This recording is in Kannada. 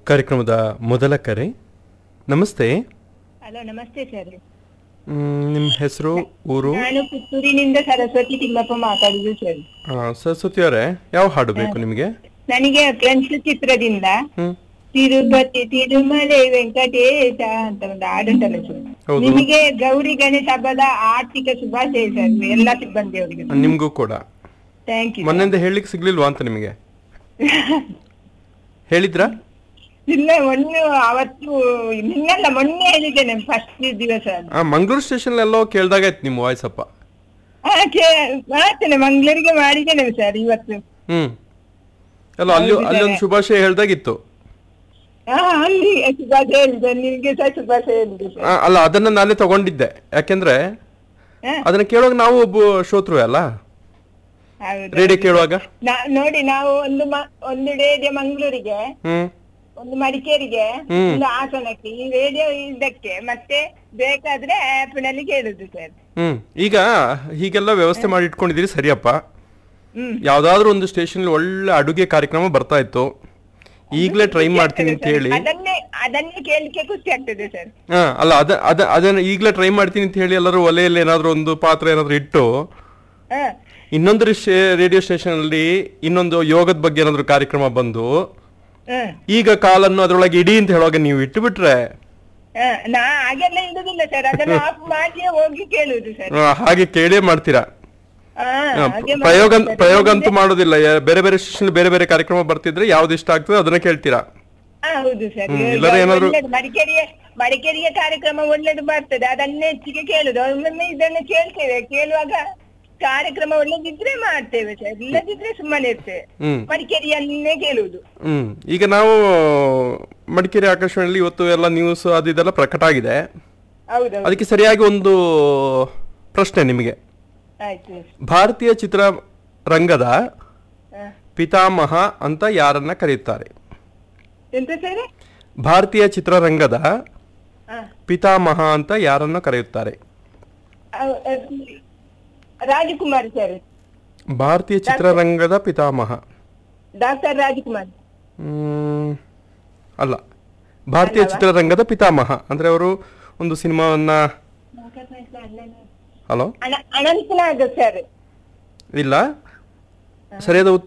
ಕಾರ್ಯಕ್ರಮದ ಮೊದಲ ಕರೆ ನಮಸ್ತೆ ಹಲೋ ನಮಸ್ತೆ ಸರ್ ಮ್, ನಿಮ್ಮ ಹೆಸರು ಊರು ನಾನು ಪುತ್ತೂರಿನಿಂದ ಸರಸ್ವತಿ ತಿಮ್ಮಪ್ಪ ಮಾತಾಡುದು ಸರ್ ಆ, ಸರಸ್ವತಿ ಅವರೇ ಯಾವ ಹಾಡು ಬೇಕು ನಿಮಗೆ ನನಗೆ ಫ್ರೆಂಡ್ಸ್ ಚಿತ್ರದಿಂದ ಹ್ಮ್ ತಿರುಪತಿ ತಿರುಮಲೆ ವೆಂಕಟೇಶ ಅಂತ ಒಂದು ಹಾಡುಂಟಲ್ಲ ಸರ್ ಹೌದು. ನಿಮಗೆ ಗೌರಿ ಗಣೇಶ ಹಬ್ಬದ ಆರ್ಥಿಕ ಶುಭಾಶಯ ಸರ್ ಎಲ್ಲ ಸಿಬ್ಬಂದಿಯವರಿಗೆ ನಿಮಗೂ ಕೂಡ ಥ್ಯಾಂಕ್ ಯು ಮೊನ್ನೆಯಿಂದ ಹೇಳಲಿಕ್ಕೆ ಸಿಗ್ಲಿಲ್ವಾ ಅಂತ ನಿಮಗೆ ಹೇಳಿದ್ರಾ ಇಲ್ಲ ಮೊನ್ನೆ ಅವತ್ತು ನಿನ್ನೆಲ್ಲ ಮೊನ್ನೆ ಹೇಳಿದ್ದೇನೆ ಫಸ್ಟ್ ದಿವಸ ಅದು. ಆ, ಮಂಗಳೂರು ಸ್ಟೇಷನ್ ಎಲ್ಲೋ ಕೇಳ್ದಾಗಾಯ್ತು ನಿಮ್ಮ ವಾಯ್ಸ್ ಅಪ್ಪ ಹಾ ಕೇ- ಮಾಡ್ತೇನೆ ಮಂಗಳೂರಿಗೆ ಮಾಡಿದ್ದೇನೆ ಸರ್ ಇವತ್ತು ಹ್ಮ್ ಅಲ್ಲ ಅಲ್ಲಿ ಅಲ್ಲಿ ಒಂದು ಶುಭಾಶಯ ಹೇಳ್ದಾಗಿತ್ತು ಹಾ ಅಲ್ಲಿ ಶುಭಾಶಯ ಹೇಳಿದೆ ನಿಮಗೆ ಸಹ ಶುಭಾಶಯ ಹೇಳಿದೆ ಸರ್ ಆ, ಅಲ್ಲ ಅದನ್ನ ನಾನೇ ತಗೊಂಡಿದ್ದೆ ಯಾಕೆಂದ್ರೆ ಹಾ, ಅದನ್ನ ಕೇಳುವಾಗ ನಾವು ಒಬ್ಬ ಶ್ರೋತೃ ಅಲ್ಲ ಹೌದು ರೇಡಿಯೋ ಕೇಳುವಾಗ ನಾ- ನೋಡಿ ನಾವು ಒಂದು ಮ- ಒಂದು ರೇಡಿಯೋ ಮಂಗಳೂರಿಗೆ ಹ್ಮ್ ಒಂದು ಮಡಿಕೇರಿಗೆ ಹ್ಮ್. ಒಂದು ಹಾಸನಕ್ಕೆ ಈ ರೇಡಿಯೋ ಇದಕ್ಕೆ ಮತ್ತೆ ಬೇಕಾದ್ರೆ ಆಪ್ ನಲ್ಲಿ ಕೇಳುದು ಸರ್ ಹ್ಮ್ ಈಗ ಹೀಗೆಲ್ಲ ವ್ಯವಸ್ಥೆ ಮಾಡಿ ಇಟ್ಕೊಂಡಿದ್ದೀರಿ ಸರಿಯಪ್ಪ ಹ್ಮ್ ಯಾವ್ದಾದ್ರು ಒಂದು ಸ್ಟೇಷನ್ ಒಳ್ಳೆ ಅಡುಗೆ ಕಾರ್ಯಕ್ರಮ ಬರ್ತಾ ಇತ್ತು ಈಗಲೇ ಟ್ರೈ ಮಾಡ್ತೀನಿ ಅಂತ ಹೇಳಿ ಅದನ್ನೇ ಅದನ್ನೇ ಕೇಳಲಿಕ್ಕೆ ಖುಷಿ ಆಗ್ತದೆ ಸರ್ ಹಾ ಅಲ್ಲ ಅದ ಅದ ಅದನ್ನ ಈಗಲೇ ಟ್ರೈ ಮಾಡ್ತೀನಿ ಅಂತ ಹೇಳಿ ಎಲ್ಲರೂ ಒಲೆಯಲ್ಲಿ ಏನಾದ್ರು ಒಂದು ಪಾತ್ರೆ ಏನಾದ್ರು ಇಟ್ಟು ಹ ಇನ್ನೊಂದು ರೇಡಿಯೋ ಸ್ಟೇಷನ್ ಅಲ್ಲಿ ಇನ್ನೊಂದು ಯೋಗದ ಬಗ್ಗೆ ಏನಾದ್ರು ಕಾರ್ಯಕ್ರಮ ಬಂದು ಹ ಈಗ ಕಾಲನ್ನು ಅದರೊಳಗೆ ಇಡಿ ಅಂತ ಹೇಳುವಾಗ ನೀವು ಇಟ್ಟು ಬಿಟ್ರೆ ಹ, ನಾ ಹಾಗೆಲ್ಲ ಇಡುದಿಲ್ಲ ಸರ್ ಅದನ್ನ ಆಫ್ ಮಾಡಿ ಹೋಗಿ ಕೇಳುದು ಸರ್ ಆ, ಹಾಗೆ ಕೇಳೇ ಮಾಡ್ತೀರಾ ಹಾ ಆ, ಹಾಗೆ ಪ್ರಯೋಗ ಮಾಡ್ತೀನಿ ಸರ್. ಪ್ರಯೋಗ ಅಂತೂ ಮಾಡೋದಿಲ್ಲ ಯಾ- ಬೇರೆ ಬೇರೆ ಸ್ಟೇಷನ್ ಬೇರೆ ಬೇರೆ ಕಾರ್ಯಕ್ರಮ ಬರ್ತಿದ್ರೆ ಯಾವ್ದು ಇಷ್ಟ ಆಗ್ತದೆ ಅದನ್ನ ಕೇಳ್ತೀರಾ ಹಾ, ಹೌದು ಸರ್ ಹ್ಮ್, ಇಲ್ಲದ್ರೆ ಏನಾದ್ರು- ಒಳ್ಳೇದು ಮಡಿಕೇರಿಯ ಮಡಿಕೇರಿಯ ಕಾರ್ಯಕ್ರಮ ಒಳ್ಳೇದು ಬರ್ತದೆ ಅದನ್ನೇ ಹೆಚ್ಚಿಗೆ ಕೇಳುದು ಒಮ್ಮೊಮ್ಮೆ ಇದನ್ನು ಕೇಳ್ತೇವೆ ಕೇಳುವಾಗ ಕಾರ್ಯಕ್ರಮ ಒಳ್ಳೇದಿದ್ರೆ ಮಾಡ್ತೇವೆ ಸರ್ ಇಲ್ಲದಿದ್ರೆ ಸುಮ್ಮನೆ ಇರ್ತೇವೆ ಹ್ಮ್ ಮಡಿಕೇರಿಯನ್ನೇ ಕೇಳುವುದು ಹ್ಮ್ ಈಗ ನಾವು ಮಡಿಕೇರಿ ಆಕಾಶವಾಣಿಯಲ್ಲಿ ಇವತ್ತು ಎಲ್ಲ ನ್ಯೂಸ್ ಅದು ಇದೆಲ್ಲ ಪ್ರಕಟ ಆಗಿದೆ ಹೌದೌದು ಅದಕ್ಕೆ ಸರಿಯಾಗಿ ಒಂದು ಪ್ರಶ್ನೆ ನಿಮಗೆ ಆಯ್ತು ಭಾರತೀಯ ಚಿತ್ರರಂಗದ ಹ. ಪಿತಾಮಹ ಅಂತ ಯಾರನ್ನ ಕರೆಯುತ್ತಾರೆ ಎಂತ ಸರ್ ಭಾರತೀಯ ಚಿತ್ರರಂಗದ ಹ. ಪಿತಾಮಹ ಅಂತ ಯಾರನ್ನ ಕರೆಯುತ್ತಾರೆ ಅವ್- ಅದ್- ರಾಜಕುಮಾರ್ ಸರ್ ಭಾರತೀಯ ಚಿತ್ರರಂಗದ ಪಿತಾಮಹ ಡಾಕ್ಟರ್ ರಾಜಕುಮಾರ್ ಹ್ಮ್, ಅಲ್ಲ ಭಾರತೀಯ ಚಿತ್ರರಂಗದ ಪಿತಾಮಹ ಅಂದ್ರೆ ಅವರು ಒಂದು ಸಿನಿಮಾವನ್ನ ಹಲೋ ಅನ- ಅನಂತನಾಗ್ ಸರ್ ಇಲ್ಲ ಸರಿಯಾದ ಉತ್ತರ